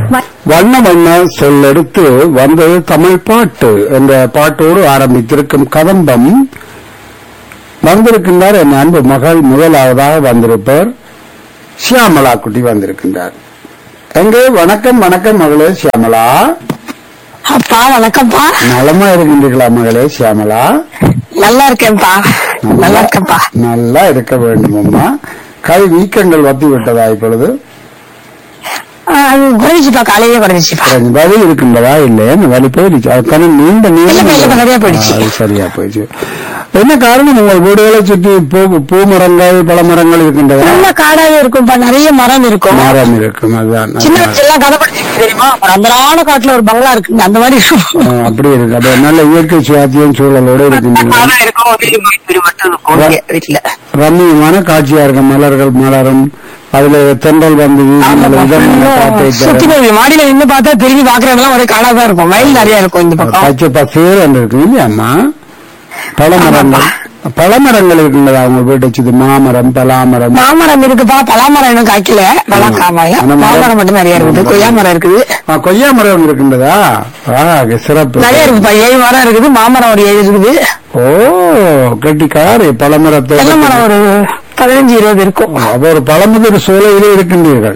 வண்ண வண்ண சொல்லெடுத்து வந்தது தமிழ் பாட்டு என்ற பாட்டோடு ஆரம்பித்திருக்கும் கதம்பம் வந்திருக்கின்றார் என் அன்பு மகள் முதலாவதாக வந்திருப்பவர் சியாமலா குட்டி வந்திருக்கின்றார் எங்கே வணக்கம் வணக்கம் மகளே சியாமலா அப்பா வணக்கம்ப்பா நலமா இருக்கின்றீர்களா மகளே சியாமலா நல்லா இருக்கேன்ப்பா நல்லா இருக்கேன்ப்பா நல்லா இருக்க வேண்டும் அம்மா கை வீக்கங்கள் வத்தி விட்டதா இப்பொழுது ஆ, அது குறைஞ்சிப்பா காலையிலே குறைஞ்சிப்பா கொஞ்சம் வலி இருக்கின்றதா இல்லையா இந்த வலி போயிடுச்சு அதுக்கான நீண்ட இல்ல, இல்ல, நீண்ட சரியா போயிடுச்சு. அது சரியா போயிடுச்சு என்ன காரணம் உங்கள் வீடுகளை சுற்றி பூ பூ மரங்கள் பழமரங்கள் இருக்கின்றதா நல்ல காடாவே இருக்கும்ப்பா நிறைய மரம் இருக்கும் மரம் இருக்கும் அதுதான் சின்ன அதுதான். வயசுல எல்லாம் கதை படிச்சிருக்கு தெரியுமா ஒரு அந்தரான காட்டுல ஒரு பங்களா இருக்குங்க அந்த மாதிரி இருக்கும் ஆ, அப்படி இருக்கு அப்ப நல்ல இயற்கை சுவாத்தியம் சூழலோட இருக்கின்றன அதான் இருக்கும் ஒரு வீடு வீடு மட்டும் இருக்கும் இங்க வீட்டுல ரம்மியமான காட்சியா இருக்கும் மலர்கள் மலரும் அதுல தென்றல் வந்து வீசும் இதமான காற்றை சுத்தி தரும். போய் மாடியில நின்னு பார்த்தா திரும்பி பாக்குறதெல்லாம் ஒரே காடா தான் இருக்கும் வயல் நிறைய இருக்கும் இந்த பக்கம் பச்சை பசேர் என்று இருக்கு இல்லையாம்மா பழமரங்கள் பழமரங்கள் இருக்கின்றதா உங்க வீட்டை சுத்தி மாமரம் பலாமரம் மாமரம் இருக்குப்பா பலாமரம் இன்னும் காய்க்கல பலா காமாய அந்த மரம். மாமரம் மட்டும் நிறைய இருக்குது கொய்யா மரம் இருக்குது ஆ, கொய்யா மரம் இருக்கின்றதா ஆ, சிறப்பு நிறைய இருக்குப்பா ஏழு மரம் இருக்குது மாமரம் ஒரு ஏழு இருக்குது ஓ கெட்டிக்காரு பழமரத்தை தென்னை மரம் ஒரு பதினஞ்சு இருபது இருக்கும் அப்ப ஒரு பழமுதிர் சோலையிலே இருக்கின்றீர்கள்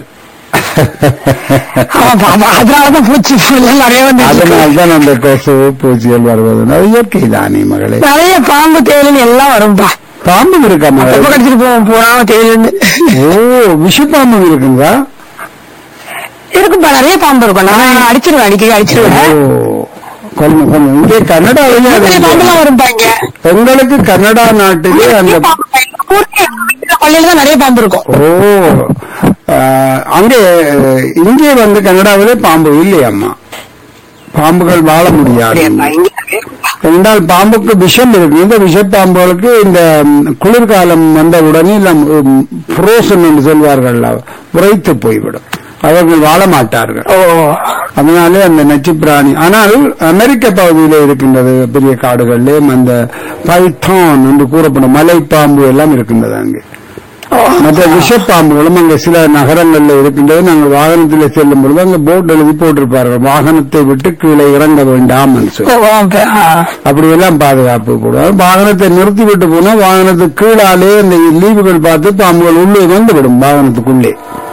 ஆமாப்பா ஆமா அதனாலதான் பூச்சி புல்லெல்லாம் நிறைய வந்து அதனால்தான் அந்த கொசு பூச்சிகள் வருவது அது இயற்கை தானே மகளே நிறைய பாம்பு தேலுன்னு எல்லாம் வரும்பா பாம்பு இருக்கா எப்ப மகளே கடிச்சிட்டு போவோம் போனாம தேலுன்னு ஓ விஷப்பாம்பு இருக்குங்களா இருக்கும்பா நிறைய பாம்பு இருக்கும் நான் அடிச்சிருவேன் அடிக்கடி ஓ அடிச்சிருவேன் கொஞ்சம் கொஞ்சம் இங்கே கன்னடாவிலே அது நிறைய பாம்புலாம் வரும்பா இங்க எங்களுக்கு கன்னடா நாட்டிலே அந்த நிறைய பாம்பு பா. எங்க ஊர்லயே பள்ளியில தான் நிறைய பாம்பு இருக்கும் ஓ ஆஹ், அங்கே இங்கே வந்து கனடாவிலே பாம்பு இல்லையம்மா பாம்புகள் வாழ முடியாது அப்படியாப்பா, இங்க நிறைய இருக்குப்பா. என்றால் பாம்புக்கு விஷம் இருக்கு இந்த விஷப்பாம்புகளுக்கு இந்த ம், குளிர்காலம் வந்த உடனே புரோசன் என்று சொல்வார்கள் உரைத்து போய்விடும் அவர்கள் வாழ மாட்டார்கள் ஓ அதனாலே அந்த நச்சு பிராணி ஆனால் அமெரிக்க பகுதியிலே இருக்கின்றது பெரிய காடுகளிலே அந்த பைத்தான் என்று கூறப்படும் மலைப்பாம்பு எல்லாம் இருக்கின்றது அங்கே மற்ற விஷப்பாம்புகளும் அங்கே சில நகரங்களில் இருக்கின்றது நாங்கள் வாகனத்தில் செல்லும் பொழுது அங்கே போர்டு எழுதி போட்டிருப்பார்கள் வாகனத்தை விட்டு கீழே இறங்க வேண்டாம் என்று சொல்லி ஓ, அப்ப, ஆ. அப்படியெல்லாம் பாதுகாப்பு போடுவாங்க வாகனத்தை நிறுத்தி விட்டு போனா வாகனத்துக்கு கீழாலே இந்த லீவுகள் பார்த்து பாம்புகள் உள்ளே வந்து விடும் வாகனத்துக்குள்ளே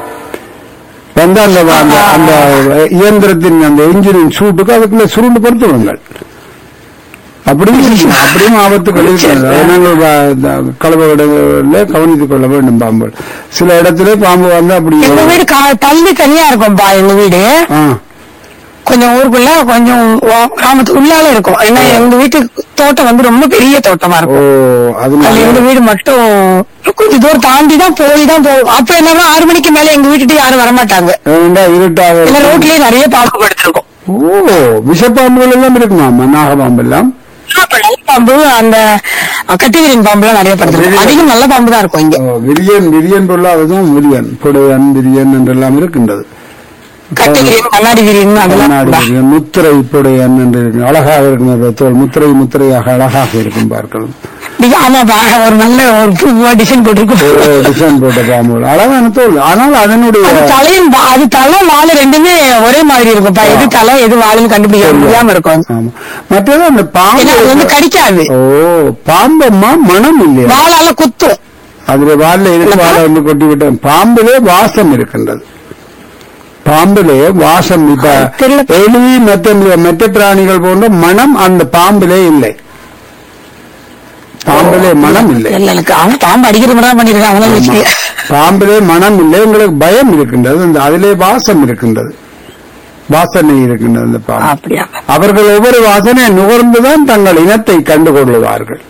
வந்து அந்த அந்த அந்த இயந்திரத்தின் அந்த என்ஜினின் சூட்டுக்கு அதுக்குள்ள சுருண்டு படுத்துவாங்கள் அப்படியும் அப்படியும் ஆபத்துகள் இருக்கிறது அதை நாங்கள் வ- த- கலவை இடங்களில் கவனித்துக் கொள்ள வேண்டும் பாம்புகள் சில இடத்துல பாம்பு வந்து அப்படி எங்க வீடு கா- தள்ளி தனியா இருக்கும்பா எங்க வீடு ஆ, கொஞ்சம் ஊருக்குள்ள கொஞ்சம் வா- கிராமத்து உள்ளால இருக்கும் ஏன்னா எங்க வீட்டு தோட்டம் வந்து ரொம்ப பெரிய தோட்டமா ஓ இருக்கும் அதுல அதனால எங்க வீடு மட்டும் கொஞ்சம் தூரம் தாண்டி தான் போய் தான் போகும் அப்ப என்னன்னா ஆறு மணிக்கு மேல எங்க வீட்டுக்கு யாரும் வரமாட்டாங்க ஏண்டா இருட்டாக இல்ல இருக்கும். ரோட்லயே நிறைய பாம்பு படுத்திருக்கும் ஓ விஷப்பாம்புகள் எல்லாம் இருக்குமா நாகபாம்பு எல்லாம் அப்ப நல்ல பாம்பு அந்த கட்டிவிரின் பாம்பு எல்லாம் நிறைய படுத்திருக்கும் அதிகம் நல்ல பாம்பு தான் இருக்கும் இங்க ஓ, விரியன் விரியன் பொருளாவதும் விரியன் புடையன் விரியன் என்றெல்லாம் இருக்கின்றது கட்டிவிரின் கண்ணாடி விரின் அதெல்லாம் கண்ணாடி இருக்கும்பா. விரியன், முத்திரை புடையன் என்று இருக்கு அழகாக இருக்கும் அந்த தோல் முத்திரை முத்திரையாக அழகாக இருக்கும் பார்க்கலாம் நீங்க ஆமாப்பா ஒரு நல்ல ஒரு டிசைன் போட்டிருக்கும் டிசைன் போட்ட பாம்புகள் அழகான தோல் ஆனால் அதனுடைய அது தலையும் வா- அது தலை வாழை ரெண்டுமே ஒரே மாதிரி இருக்கும்ப்பா எது தலை எது வாழுன்னு கண்டுபிடிக்க முடியாம இருக்கும் ஆமா மற்றது அந்த ஏன்னா அது வந்து பாம்பு கடிக்காது ஓ பாம்பம்மா மனம் இல்லையா வாழால குத்தும் அதுல வால்ல இருக்கு வாழை வந்து கொட்டி விட்டேன் பாம்பிலே வாசம் இருக்கின்றது பாம்பிலே வாசம் இப்ப தெரியல. எலி மற்ற மற்ற பிராணிகள் போன்ற மனம் அந்த பாம்பிலே இல்லை பாம்பிலே மனம் இல்லை இல்ல எனக்கு அவன் பாம்பு அடிக்கிற மாதிரி தான் பண்ணிருக்கான் அவனால வச்சுக்கல பாம்பிலே மனம் இல்லை உங்களுக்கு பயம் இருக்கின்றது அந்த அதிலே வாசம் இருக்கின்றது வாசனை இருக்கின்றது அந்த பாம்பு அப்படியா அவர்கள் ஒவ்வொரு வாசனை நுகர்ந்துதான் தங்கள் இனத்தை கண்டுகொள்வார்கள்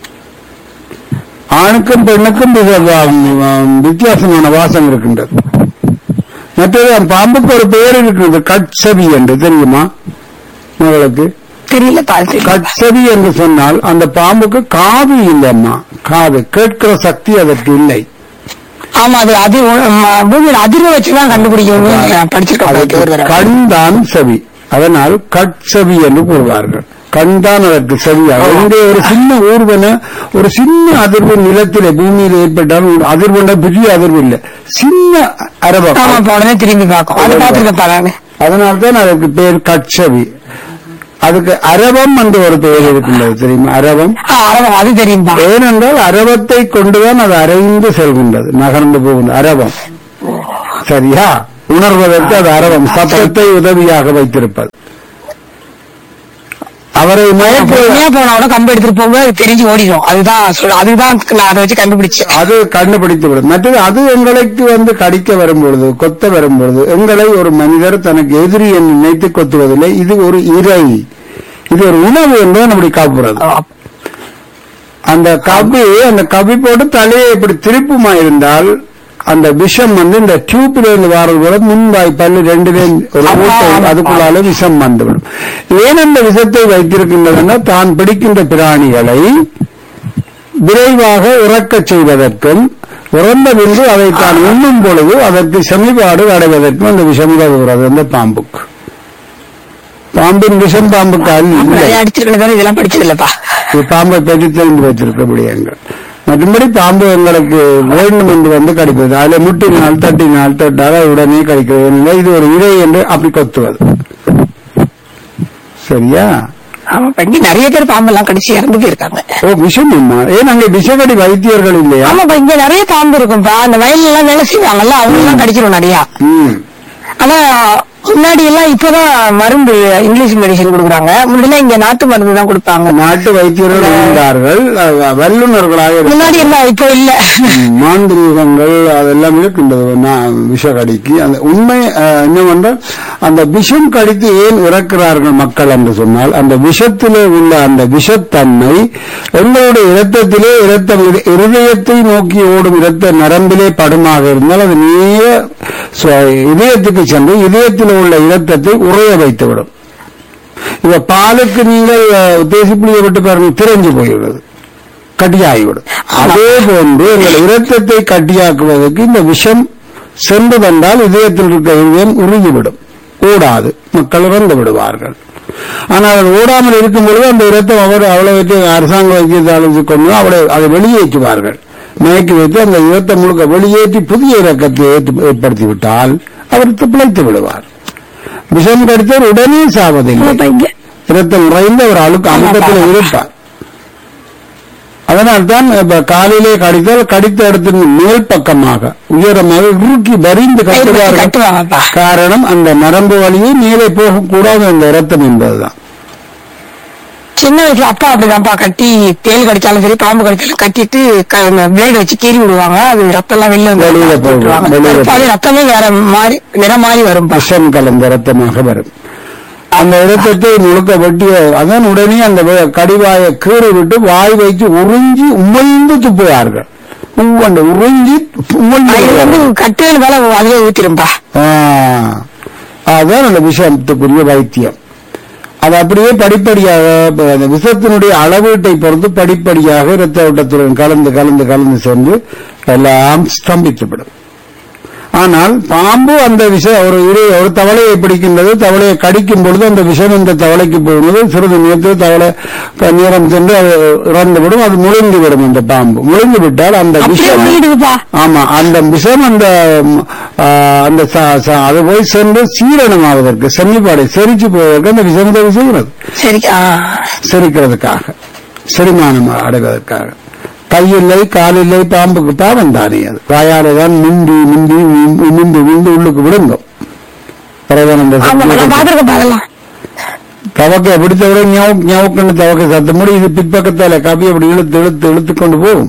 ஆணுக்கும் பெண்ணுக்கும் மிக வ- வித்தியாசமான வாசம் இருக்கின்றது மற்றது அந்த பாம்புக்கு ஒரு பெயர் இருக்கிறது கட்சவி என்று தெரியுமா உங்களுக்கு தெரியல பாத்து கட்சவி என்று சொன்னால் அந்த பாம்புக்கு காது இல்லைம்மா காது கேட்கிற சக்தி அதற்கு இல்லை ஆமா அது அது ம- பூமியில அதிர்வு வச்சுதான் கண்டுபிடிக்கணும் நான் படிச்சிருக்கேன் அதற்கு ஒரு தடவை. கண் தான் செவி அதனால் கட்செவி என்று கூறுவார்கள் கண் தான் அதற்கு செவியாக இங்கே ஒரு சின்ன ஊர்வன ஒரு சின்ன அதிர்வு நிலத்திலே பூமியில் ஏற்பட்டால் ஒரு அதிர்வுண்ட பெரிய அதிர்வு இல்லை சின்ன அரபம் ஆமா இப்ப உடனே திரும்பி பார்க்கும் அது பாத்துருக்கப்பா நானு அதனால்தான் அதற்கு பேர் கட்சவி அதுக்கு அரவம் என்று ஒரு பெயர் இருக்கின்றது தெரியுமா அரவம் ஆ, அரவம், அது தெரியும்பா ஏனென்றால் அரவத்தை கொண்டுதான் அது அரைந்து செல்கின்றது நகர்ந்து போகின்றது அரவம் சரியா உணர்வதற்கு அது அரவம் சத்தத்தை உதவியாக வைத்திருப்பது அவரை மயக்க பொறுமையா போனவன கம்பு எடுத்துட்டு போகும்போது அது தெரிஞ்சு ஓடிடும் அதுதான் சொல்ல- அதுதான் நான் அதை வச்சு கண்டுபிடிச்சேன் அது கண்டுபிடித்து விடும் மற்றது அது எங்களுக்கு வந்து கடிக்க வரும்பொழுது கொத்த வரும்பொழுது எங்களை ஒரு மனிதர் தனக்கு எதிரி என்று நினைத்து கொத்துவதில்லை இது ஒரு இறை இது ஒரு உணவு என்று நம்முடைய காப்புறது அந்த கவி அந்த கவி போட்டு தலையை இப்படி திருப்புமா இருந்தால் அந்த விஷம் வந்து இந்த டியூப்ல இருந்து வாரது போல முன்பாய் பல்லு ரெண்டுலேயும் ஒரு ஆமா, ஊட்டை ஆமா. அதுக்குள்ளால விஷம் வந்துவிடும் ஏன் அந்த விஷத்தை வைத்திருக்கின்றதுன்னா தான் பிடிக்கின்ற பிராணிகளை விரைவாக இறக்கச் செய்வதற்கும் இறந்த பின்பு அதை தான் உண்ணும் பொழுது அதற்கு செமிபாடு அடைவதற்கும் அந்த விஷம் உதவுகிறது அந்த பாம்புக்கு பாம்பின் விஷம் பாம்புக்கு அல்ல நிறைய அடிச்சிருக்கணும் இதெல்லாம் படிச்சது இல்லப்பா இது பாம்பை பற்றி தெரிந்து வச்சிருக்க விடயங்கள் மற்றும்படி பாம்பு எங்களுக்கு வேண்டும் என்று வந்து கடிப்பது அதுல முட்டினால் தட்டினால் தொட்டால் அது உடனே கடிக்கிறது இல்லை இது ஒரு இறை என்று அப்படி கொத்துவது சரியா ஆமா இப்ப இங்க நிறைய பேர் பாம்பெல்லாம் கடிச்சு இறந்து போயிருக்காங்க ஓ விஷம் அம்மா ஏன் அங்கே விஷக்கடி வைத்தியர்கள் இல்லையா ஆமாப்பா இங்க நிறைய பாம்பு இருக்கும்பா அந்த வயல்ல எல்லாம் வேலை செய்வாங்கல்ல அவங்க எல்லாம் கடிச்சிரும் நிறைய ம் ஆனா முன்னாடி எல்லாம் இப்பதான் மருந்து இங்கிலீஷ் மெடிசன் கொடுக்குறாங்க முன்னாடி இங்க நாட்டு மருந்து தான் கொடுப்பாங்க நாட்டு வைத்தியர்கள் இருந்தார்கள் அஹ், வல்லுநர்களாக இருந்தார்கள். முன்னாடி எல்லாம் இப்போ இல்ல ம், மாந்திரீகங்கள் அதெல்லாம் இருக்கின்றது நான் விஷக்கடிக்கு அந்த உண்மை அஹ், என்னவென்றால் அந்த விஷம் கடித்து ஏன் இறக்கிறார்கள் மக்கள் என்று சொன்னால் அந்த விஷத்திலே உள்ள அந்த விஷத்தன்மை எங்களுடைய இரத்தத்திலே இரத்தம் இரு- இருதயத்தை நோக்கி ஓடும் இரத்த நரம்பிலே படுமாக இருந்தால் அது நேர சு- இதயத்துக்கு சென்று இதயத்தில் உள்ள இரத்தத்தை உறைய வைத்துவிடும் இப்ப பாலுக்கு நீங்கள் அஹ், தேசிப்புளியை விட்டு பாருங்க திரைஞ்சு போய்விடுது கட்டியாகிவிடும் அதே போன்று எங்கள் இரத்தத்தை கட்டியாக்குவதற்கு இந்த விஷம் சென்று வந்தால் இதயத்தில் இருக்க இதயம் உருகிவிடும் ஓடாது மக்கள் இறந்து விடுவார்கள் ஆனால் அது ஓடாமல் இருக்கும் பொழுது அந்த இரத்தம் அவர் அவ்வளவு அரசாங்க வைத்தியத்தை அழைத்து கொண்டு அவளை அதை வெளியேற்றுவார்கள் மயக்கி வைத்து அந்த இரத்தம் முழுக்க வெளியேற்றி புதிய இறக்கத்தை ஏற்ப- ஏற்படுத்தி விட்டால் அவர் பிழைத்து விடுவார் விஷம் கடித்தவர் உடனே சாவதில்லை ஆமாப்பா இங்க இரத்தம் நிறைந்த ஒரு அழுக்கு அமுக்கத்தில் இருப்பார் அதனால்தான் இப்ப காலையிலே கடித்தால் கடித்த இடத்தின் மேல் பக்கமாக உயரமாக இறுக்கி வரிந்து கட்டுவார்கள் கட்டுவாங்கப்பா காரணம் அந்த நரம்பு வழியே மேலே போகக்கூடாது அந்த இரத்தம் என்பதுதான் சின்ன வயசுல அப்பா அப்படிதான்ப்பா கட்டி தேல் கடிச்சாலும் சரி பாம்பு கடிச்சாலும் கட்டிட்டு பிளேடு வச்சு கீறி விடுவாங்க அது ரத்தம் எல்லாம் வெளில வந்து வெளியில போகும், போட்டுருவாங்க. வெளியில அப்ப அது ரத்தமே வேற மாறி நிறம் மாறி வரும்பா விஷம் கலந்த இரத்தமாக வரும் அந்த இரத்தத்தை முழுக்க வெட்டிய அதன் உடனே அந்த வே- கடிவாயை கீறி விட்டு வாய் வைத்து உறிஞ்சி உமிழ்ந்து துப்புவார்கள் உவ்வண்டு உறிஞ்சி உமிழ்ந்து இது வந்து விடுவார்கள். கட்டுகள் மேல அதுவே ஊத்திரும்பா ஆ, அதுதான் அந்த விஷயத்துக்குரிய வைத்தியம் அது அப்படியே படிப்படியாக ப- அந்த விஷத்தினுடைய அளவீட்டை பொறுத்து படிப்படியாக இரத்த ஓட்டத்துடன் கலந்து கலந்து கலந்து சென்று எல்லாம் ஸ்தம்பித்துவிடும் ஆனால் பாம்பு அந்த விஷ ஒரு இரு ஒரு தவளையை பிடிக்கின்றது தவளையை கடிக்கும் பொழுது அந்த விஷம் அந்த தவளைக்கு போகும்போது சிறிது நேரத்தில் தவளை க- நேரம் சென்று அது இறந்துவிடும் அது முழுங்கி விடும் அந்த பாம்பு முழுங்கி விட்டால் அந்த அப்படியே விஷம் ஓடிடுதுப்பா ஆமா அந்த விஷம் அந்த ம், ஆ, அந்த ச- ச- அது போய் சென்று சீரணமாவதற்கு சென்னிப்பாடை செரிச்சு போவதற்கு அந்த விஷம் உதவி செய்கிறது சரி ஆ. செரிக்கிறதுக்காக செரிமானம் அடைவதற்காக கையில்லை காலில்லை பாம்புக்கு பாவம் தானே அது வாயால தான் முந்தி முந்தி உம், உமிந்து உண்டு உள்ளுக்கு விடுங்கும் பிறகு அந்த ஆமா நான் பாத்துருக்கேன் அதெல்லாம் தவக்கை பிடித்தவரை ஞாபகம் ஞாபகம் தவக்கை சத்தம் முடி இது பிற்பக்கத்தால கவி அப்படி இழுத்து இழுத்து இழுத்து கொண்டு போகும்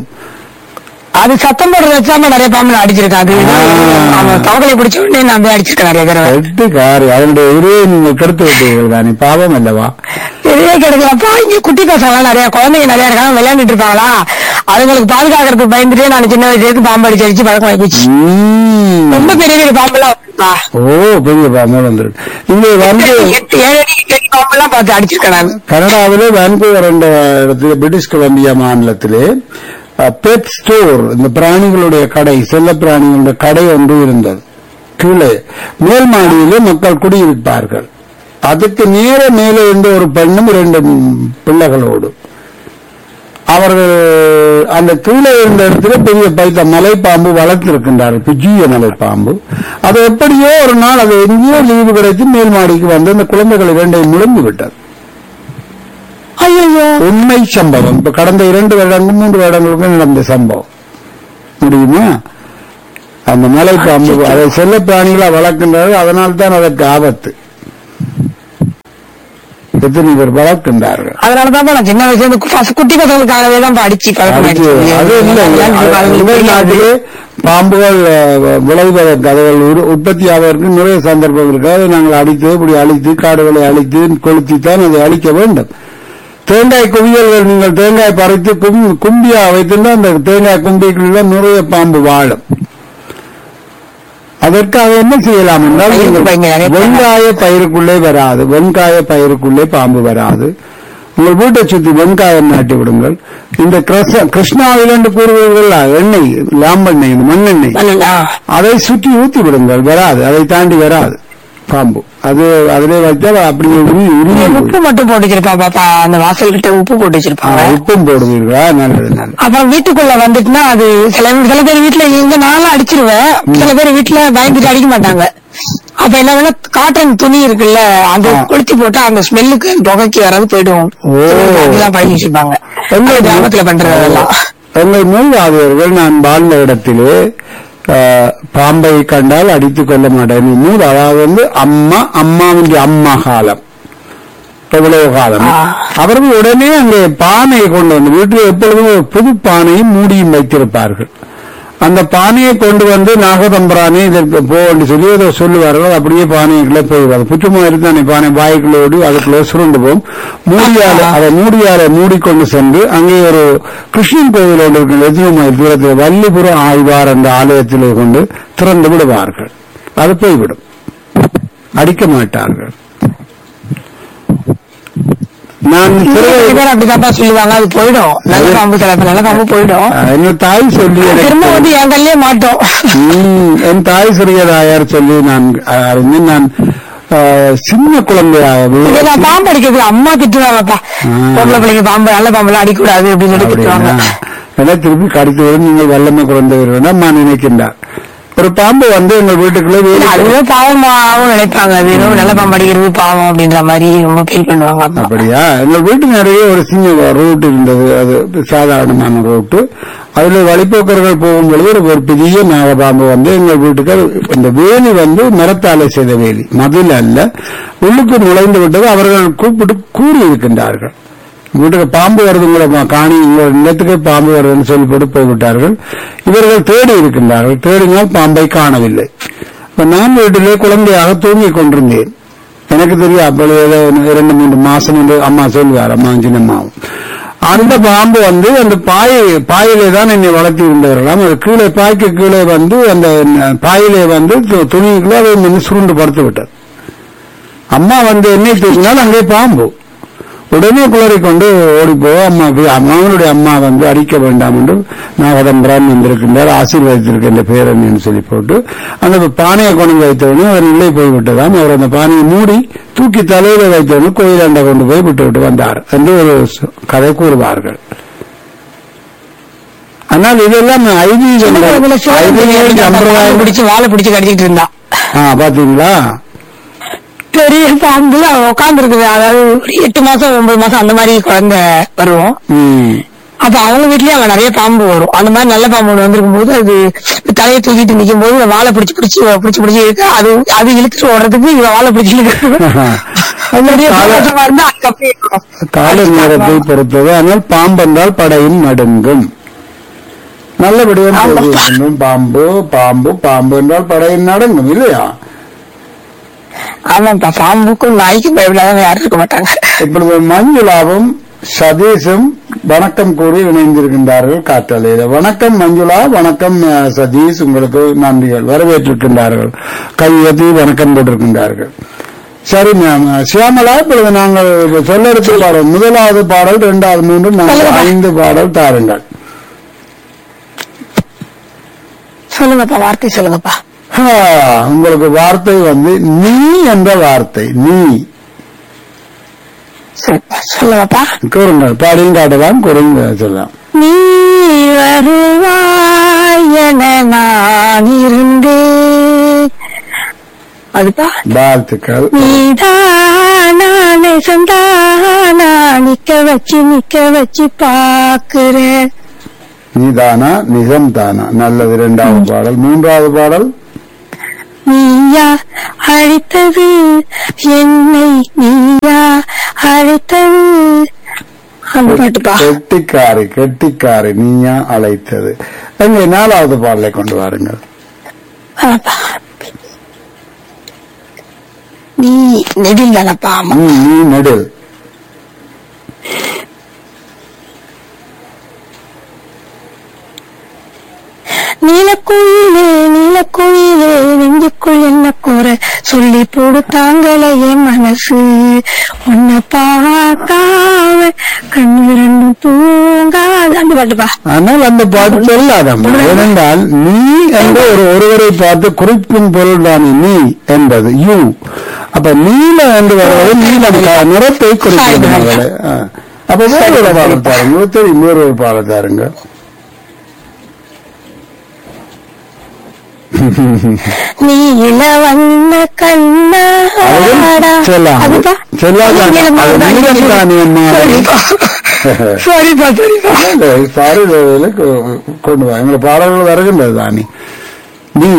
அது சத்தம் போடுறது வச்சாம நிறைய பாம்பு நான் அடிச்சிருக்கேன் அது ஆ. அவன் தவக்கலை பிடிச்ச உடனே நான் போய் அடிச்சிருக்கேன் நிறைய தடவை எட்டு காரி அதனுடைய உருவை நீங்கள் கெடுத்து விட்டீர்கள் தானே பாவம் அல்லவா பெரிய கிடைக்கலப்பா இங்க குட்டி பசங்க நிறைய குழந்தைங்க நிறைய இருக்காங்க விளையாண்டுட்டு இருப்பாங்களா அதுங்களுக்கு பாதுகாக்கிறதுக்கு பயந்துட்டே நான் சின்ன வயசுக்கு பாம்பு அடிச்சு அடிச்சு பழக்கம் ஆயிடுச்சு ம். ரொம்ப பெரிய பெரிய பாம்பெல்லாம் இருக்குப்பா. ஓ பெரிய பாம்பு வந்துருக்கு இங்க வந்து எட்டு ஏழு அடி பெரிய பாம்பெல்லாம் பார்த்து அடிச்சிருக்கேன் நான் கனடாவிலே வான்கூவர் என்ற இடத்துல பிரிட்டிஷ் கொலம்பியா மாநிலத்திலே பெட் ஸ்டோர் இந்த பிராணிகளுடைய கடை செல்ல பிராணிகளுடைய கடை ஒன்று இருந்தது கீழே மேல் மாடியிலே மக்கள் குடியிருப்பார்கள் அதுக்கு நேர மேலே இருந்த ஒரு பெண்ணும் இரண்டு ம், பிள்ளைகளோடு அவர்கள் அந்த கீழே இருந்த இடத்துல பெரிய பைத்த மலைப்பாம்பு வளர்த்திருக்கின்றார்கள் பிஜிய மலைப்பாம்பு அது எப்படியோ ஒரு நாள் அது எங்கேயோ லீவு கிடைத்து மேல் மாடிக்கு வந்து அந்த குழந்தைகள் இரண்டையும் முழுங்கி விட்டது ஐயோ உண்மை சம்பவம் இப்ப கடந்த இரண்டு வருடங்கள் மூன்று வருடங்களுக்கு நடந்த சம்பவம் முடியுமா அந்த மலைப்பாம்பு அதை செல்ல பிராணிகளா வளர்க்கின்றார்கள் அதனால் தான் அதற்கு ஆபத்து எத்தனை பேர் வளர்க்கின்றார்கள் அதனாலதான் நான் சின்ன வயசுல இருந்து first குட்டி பசங்களுக்காகவே தான் அடிச்சு பழக்கம் அதுக்கு ஆயிடுச்சு. அது இல்லை அதுங்களுக்கு முதல் தெரியாது. நாட்டிலே பாம்புகள் அஹ், விளைவதற்கு அதுகள் உரு- உற்பத்தி ஆவதற்கு நிறைய சந்தர்ப்பம் இருக்கு அதை நாங்கள் அடித்து இப்படி அழித்து காடுகளை அழித்து கொளுத்தித்தான் அதை அழிக்க வேண்டும் தேங்காய் குவியல்கள் நீங்கள் தேங்காய் பறித்து கும்- கும்பியா வைத்திருந்தா அந்த தேங்காய் கும்பிக்குள்ள நிறைய பாம்பு வாழும் அதற்காக என்ன செய்யலாம் என்றால் பயிருக்கு நீங்கள் பயங்க நிறைய வெங்காய பயிருக்குள்ளே வராது வெங்காய பயிருக்குள்ளே பாம்பு வராது உங்கள் வீட்டை சுத்தி வெங்காயம் நாட்டி விடுங்கள் இந்த கிருஷ்ண- கிருஷ்ணாவில் என்று கூறுவீர்கள் எண்ணெய் லாம்பெண்ணெய் இந்த மண்ணெண்ணெய் ஆ. அதை சுற்றி ஊத்தி விடுங்கள் வராது அதை தாண்டி வராது பாம்பு அது அதிலே வைத்தால் அப்படியே உருகி உருகி போய் உப்பு மட்டும் போட்டு வச்சிருப்பா பாப்பா அந்த வாசல் கிட்ட உப்பு போட்டு வச்சிருப்பாங்க உப்பும் போடுவீர்களா நல்லது நல்லது அப்புறம் வீட்டுக்குள்ள வந்துட்டுனா அது சில சில பேர் வீட்டுல இங்க நானும் அடிச்சிருவேன் சில பேர் வீட்டுல பயந்துட்டு அடிக்க மாட்டாங்க அப்ப என்ன வேணா காட்டன் துணி இருக்குல்ல அந்த ஆ. கொளுத்தி போட்டா அந்த ஸ்மெல்லுக்கு புகைக்கு வராது போயிடும் ஓ. அதெல்லாம் பழகி வச்சிருப்பாங்க எங்க கிராமத்துல பண்றதெல்லாம் எங்கள் மூதாதையர்கள் நான் வாழ்ந்த இடத்திலே அஹ், பாம்பை கண்டால் அடித்துக் கொள்ள மாட்டேன் மூல் அதாவது வந்து அம்மா அம்மாவின் அம்மா காலம் எவ்வளவு காலம் ஆ. அவர்கள் உடனே அங்கே பானையை கொண்டு வந்து வீட்டில் எப்பொழுதும் ஒரு புது பானையும் மூடியும் வைத்திருப்பார்கள் அந்த பானையை கொண்டு வந்து நாகதம்பரானே இதற்கு போன்னு சொல்லி ஏதோ சொல்லுவார்கள் அப்படியே பானைக்குள்ள போயிடுவாங்க புற்றுமா இருந்தானே பானை வாய்க்குள்ள ஓடி அதுக்குள்ள சுருண்டு போகும் மூடியால அதை மூடியால மூடிக்கொண்டு சென்று அங்கே ஒரு கிருஷ்ணன் கோவில் ஒன்று இருக்கிற எத்தனை மைல் தூரத்தில் வள்ளிபுரம் ஆய்வார் என்ற ஆலயத்திலே கொண்டு திறந்து விடுவார்கள் அது போய்விடும் அடிக்க மாட்டார்கள் நான் சிறு சில பேர் அப்படிதான்ப்பா சொல்லுவாங்க அது போயிடும் நல்ல பாம்பு சில பேர் நல்ல பாம்பு போயிடும் என்ன தாய் சொல்லி எனக்கு திரும்ப வந்து என் கல்லே மாட்டோம் ம், என் தாய் சிறியதாயார் சொல்லி நான் அஹ், அறிந்தேன் நான் அஹ், சின்ன குழந்தையாகவே இதை நான் பாம்பு அடிக்கிறது அம்மா திட்டுவாங்கப்பா ம். பொம்பளை பிள்ளைங்க பாம்பு நல்ல பாம்பு அடிக்கூடாது அப்படின்னு சொல்லி திட்டுவாங்க அப்படின்னா என திருப்பி கடித்தவரும் நீங்கள் வல்லமை குறைந்தவர் நான் நினைக்கின்றார் ஒரு பாம்பு வந்து எங்கள் வீட்டுக்குள்ளே வேலி அதுவே பாவமாவும் நினைப்பாங்க அது ஏதோ நல்ல பாம்பு அடிக்கிறது பாவம் அப்படின்ற மாதிரி ரொம்ப ஃபீல் பண்ணுவாங்க அம்மா. அப்படியா எங்கள் வீட்டு நிறைய ஒரு சின்ன ரூட் இருந்தது அது சாதாரணமான ரூட்டு அதுல வழிபோக்கர்கள் போகும் பொழுது ஒரு- ஒரு பெரிய நாகபாம்பு வந்து எங்கள் வீட்டுக்கு அது- இந்த வேலி வந்து மரத்தாலே செய்த வேலி மதில் அல்ல உள்ளுக்கு நுழைந்து விட்டது அவர்கள் கூப்பிட்டு கூறி இருக்கின்றார்கள் வீட்டுக்கு பாம்பு வருது உங்களை காணி உங்களோட நிலத்துக்கு பாம்பு வருதுன்னு சொல்லி போட்டு போய்விட்டார்கள் இவர்கள் தேடி இருக்கின்றார்கள் தேடினால் பாம்பை காணவில்லை இப்ப நான் வீட்டிலே குழந்தையாக தூங்கிக் கொண்டிருந்தேன் எனக்கு தெரியும் அப்பொழுது ஏதோ ஒன்று இரண்டு மூன்று மாசம் என்று அம்மா சொல்லுவார் அம்மா சின்னம்மாவும் அந்த பாம்பு வந்து அந்த பாயை பாயிலே தான் என்னை வளர்த்தி இருந்தவர்களாம் அது கீழே பாய்க்கு கீழே வந்து அந்த பாயிலே வந்து து- துணிக்குள்ள அதை வந்து சுருண்டு படுத்து விட்டது அம்மா வந்து என்னை தூக்கினால் அங்கே பாம்பு உடனே குளறி கொண்டு ஓடி போக அம்மா அம்மாவனுடைய அம்மா வந்து அடிக்க வேண்டாம் என்று நாகதம்பரான் வந்திருக்கின்றார் ஆசீர்வதித்திருக்கின்ற பேரன் சொல்லி போட்டு அந்த பானையை கொண்டு வந்து வைத்தவனே அவர் இல்லை போய்விட்டதாம் அவர் அந்த பானையை மூடி தூக்கி தலையில வைத்தவனு கோயிலாண்ட கொண்டு போய் விட்டு விட்டு வந்தார் என்று ஒரு ச- கதை கூறுவார்கள் ஆனால் இதெல்லாம் சின்ன ஐதீகங்கள் குழந்தைல சோறு ஐதீகங்கள் பாம்பு சம்பிரதாயம் பிடிச்சு வாழை பிடிச்சு கடிச்சிட்டு இருந்தா ஆ பாத்தீங்களா பெரிய பாம்பு உட்கார்ந்து இருக்குது அதாவது ஒரு எட்டு மாசம் ஒன்பது மாசம் அந்த மாதிரி குழந்தை வரும் ம் அப்ப அவங்க வீட்லயே அவன் நிறைய பாம்பு வரும் அந்த மாதிரி நல்ல பாம்பு ஒண்ணு வந்திருக்கும் போது அது தலையை தூக்கிட்டு நிக்கும் போது வாழை பிடிச்சு பிடிச்சு பிடிச்சு பிடிச்சு இருக்கு அது அது இழுத்துட்டு ஓடுறதுக்கு இவன் வாழை பிடிச்சு இழுக்கிறது அதனுடைய கால- சந்தோஷமா இருந்தா அதுக்கப்புறம் கால நேரத்தை பொறுத்தது ஆனால் பாம்பென்றால் படையும் நடுங்கும் நல்லபடியாக ஆமா. பேச வேண்டும் பாம்பு பாம்பு பாம்பு என்றால் படையும் நடுங்கும் இல்லையா ஆமாப்பா பாம்புக்கும் நாய்க்கும் பயப்படாதவங்க யாரும் இருக்க மாட்டாங்க இப்பொழுது மஞ்சுளாவும் சதீஷும் வணக்கம் கூறி இணைந்திருக்கின்றார்கள் காற்றலையில வணக்கம் மஞ்சுளா வணக்கம் அஹ், சதீஷ் உங்களுக்கு நன்றிகள் வரவேற்றிருக்கின்றார்கள் கையெழுத்தி வணக்கம் போட்டிருக்கின்றார்கள் சரி மேம் சியாமலா இப்பொழுது நாங்கள் சொல்லெடுத்து பாடல் முதலாவது பாடல் இரண்டாவது மூன்று நான்கு சொல்லுங்க. ஐந்து பாடல் தாருங்கள் சொல்லுங்கப்பா வார்த்தை சொல்லுங்கப்பா ஆ, உங்களுக்கு வார்த்தை வந்து நீ என்ற வார்த்தை நீ சரிப்பா சொல்லவாப்பா கூறுங்கள் பாடியும் காட்டலாம் கூறுங்க சொல்லலாம் நீ வருவாய் என நான் இருந்தேன் அதுப்பா வாழ்த்துக்கள் நீதானே சந்தானா நிக்க வச்சு நிக்க வச்சு பாக்குறேன் நீதானா நிஜம் தானா நல்லது இரண்டாவது பாடல் மூன்றாவது பாடல் நீயா அழைத்தது என்னை நீயா அழைத்தது அந்த பாட்டுப்பா கெட்டிக்காரி கெட்டிக்காரி நீயா அழைத்தது எங்க நாலாவது பாடலை கொண்டு வாருங்கள் ஆப்பா. நீ நெடில் தானப்பா ஆமா நீ நீ நெடில் நீலக்குயிலே நீலக்குயிலே நெஞ்சுக்குள் என்ன கூற சொல்லி போடு தாங்களே என் மனசு உன்னை பார்க்காம கண்ணு ரெண்டும் தூங்காது அந்த பாட்டுப்பா ஆனால் அந்த பாட்டு சொல்லாதம்மா ஏனென்றால் நீ என்ற ஒரு ஒருவரை பார்த்து குறிப்பின் பொருள் தானே நீ என்பது யூ அப்ப நீல என்று வருவது நீலம் க- நிறத்தை குறிக்கிறது மகளே. ஆ. அப்ப வேற ஒரு பாடல் தாருங்க தெரியும் வேற ஒரு பாடல் தாருங்க நீல வண்ண கண்ணாடா செல்லாம் அதுப்பா செல்லாதான் அது நீலம் தானே அம்மா சரிப்பா சரிப்பா சாரி கொண்டு வா எங்களை பாடல்கள் வருகின்றது தானே நீ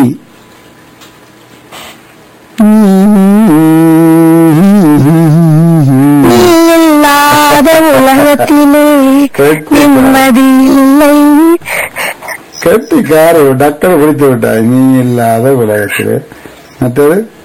நீ இல்லாத உலகத்திலே நிம்மதி இல்லை கெட்டிக்கார டாக்டர் பிடித்து விட்டாய் நீ இல்லாத உலகத்தில் மற்றது